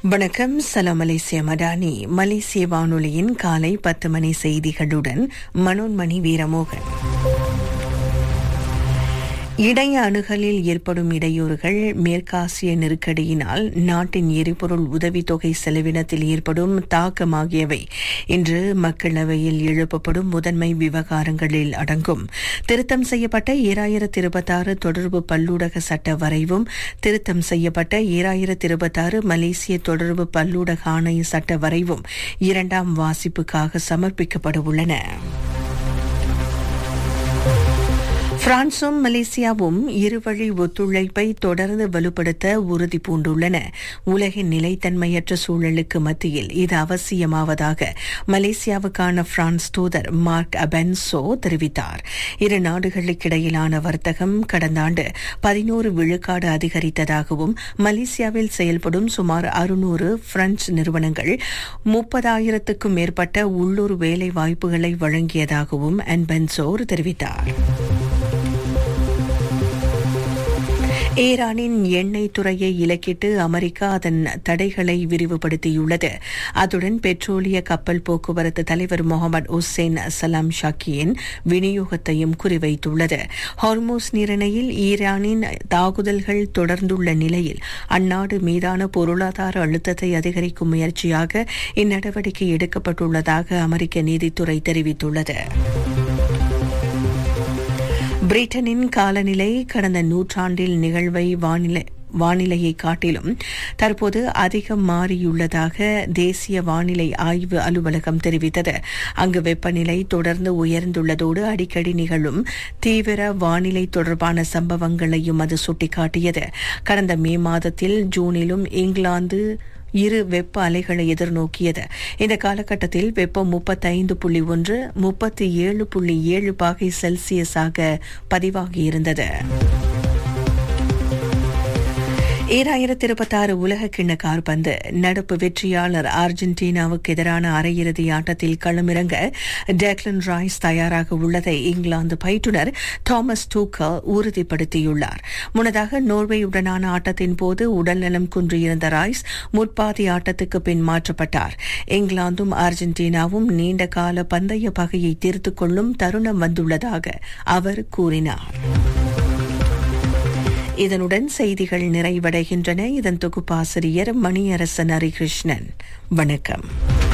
வணக்கம் சலாம் மலேசிய மடானி மலேசிய வானொலியின் காலை பத்து மணி செய்திகளுடன் மனோன்மணி வீரமோகன் இணைய அணுகலில் ஏற்படும் இடையூறுகள் மேற்காசிய நெருக்கடியினால் நாட்டின் எரிபொருள் உதவித்தொகை செலவினத்தில் ஏற்படும் தாக்கம் ஆகியவை இன்று மக்களவையில் எழுப்பப்படும் முதன்மை விவகாரங்களில் அடங்கும் திருத்தம் செய்யப்பட்ட ஈராயிரத்தி இருபத்தாறு தொடர்பு பல்லூடக சட்ட வரைவும் திருத்தம் செய்யப்பட்ட ஈராயிரத்தி இருபத்தாறு மலேசிய தொடர்பு பல்லூடக ஆணைய சட்ட வரைவும் இரண்டாம் வாசிப்புக்காக சமர்ப்பிக்கப்பட உள்ளன பிரான்சும் மலேசியாவும் இருவழி ஒத்துழைப்பை தொடர்ந்து வலுப்படுத்த உறுதி பூண்டுள்ளன உலகின் நிலைத்தன்மையற்ற சூழலுக்கு மத்தியில் இது அவசியமாவதாக மலேசியாவுக்கான பிரான்ஸ் தூதர் மார்க் அபென்சோ தெரிவித்தார் இரு நாடுகளுக்கிடையிலான வர்த்தகம் கடந்த ஆண்டு பதினோரு விழுக்காடு அதிகரித்ததாகவும் மலேசியாவில் செயல்படும் சுமார் அறுநூறு பிரெஞ்சு நிறுவனங்கள் முப்பதாயிரத்துக்கும் மேற்பட்ட உள்ளூர் வேலை வாய்ப்புகளை வழங்கியதாகவும் அன்பென்சோர் தெரிவித்தார் ஈரானின் எண்ணெய் துறையை இலக்கிட்டு அமெரிக்கா அதன் தடைகளை விரிவுபடுத்தியுள்ளது அதுடன் பெட்ரோலிய கப்பல் போக்குவரத்து தலைவர் முகமது உசேன் சலாம் ஷாக்கியின் விநியோகத்தையும் குறிவைத்துள்ளது ஹார்மோஸ் நீரிணையில் ஈரானின் தாக்குதல்கள் தொடர்ந்துள்ள நிலையில் அந்நாடு மீதான பொருளாதார அழுத்தத்தை அதிகரிக்கும் முயற்சியாக இந்நடவடிக்கை எடுக்கப்பட்டுள்ளதாக அமெரிக்க நீதித்துறை தெரிவித்துள்ளது பிரிட்டனின் காலநிலை கடந்த நூற்றாண்டில் நிகழ்வை வானிலை வானிலையை காட்டிலும் தற்போது அதிகம் மாறியுள்ளதாக தேசிய வானிலை ஆய்வு அலுவலகம் தெரிவித்தது அங்கு வெப்பநிலை தொடர்ந்து உயர்ந்துள்ளதோடு அடிக்கடி நிகழும் தீவிர வானிலை தொடர்பான சம்பவங்களையும் அது சுட்டிக்காட்டியது கடந்த மே மாதத்தில் ஜூனிலும் இங்கிலாந்து இரு வெப்ப அலைகளை எதிர்நோக்கியது இந்த காலகட்டத்தில் வெப்பம் முப்பத்தைந்து புள்ளி ஒன்று முப்பத்தி ஏழு புள்ளி ஏழு பாகை செல்சியஸாக பதிவாகியிருந்தது ஈராயிரத்தி இருபத்தாறு உலக கிண்ண கார்பந்து நடப்பு வெற்றியாளர் அர்ஜென்டினாவுக்கு எதிரான அரையிறுதி ஆட்டத்தில் களமிறங்க டேக்லன் ராய்ஸ் தயாராக உள்ளதை இங்கிலாந்து பயிற்றுநர் தாமஸ் டூக்கல் உறுதிப்படுத்தியுள்ளார் முன்னதாக நோர்வேயுடனான ஆட்டத்தின் போது உடல்நலம் குன்றியிருந்த ராய்ஸ் முற்பாதி ஆட்டத்துக்கு பின் மாற்றப்பட்டார் இங்கிலாந்தும் அர்ஜென்டினாவும் நீண்ட கால பந்தய பகையை தீர்த்துக் கொள்ளும் தருணம் வந்துள்ளதாக அவர் கூறினார் இதனுடன் செய்திகள் நிறைவடைகின்றன இதன் தொகுப்பாசிரியர் மணியரசன் ஹரிகிருஷ்ணன் வணக்கம்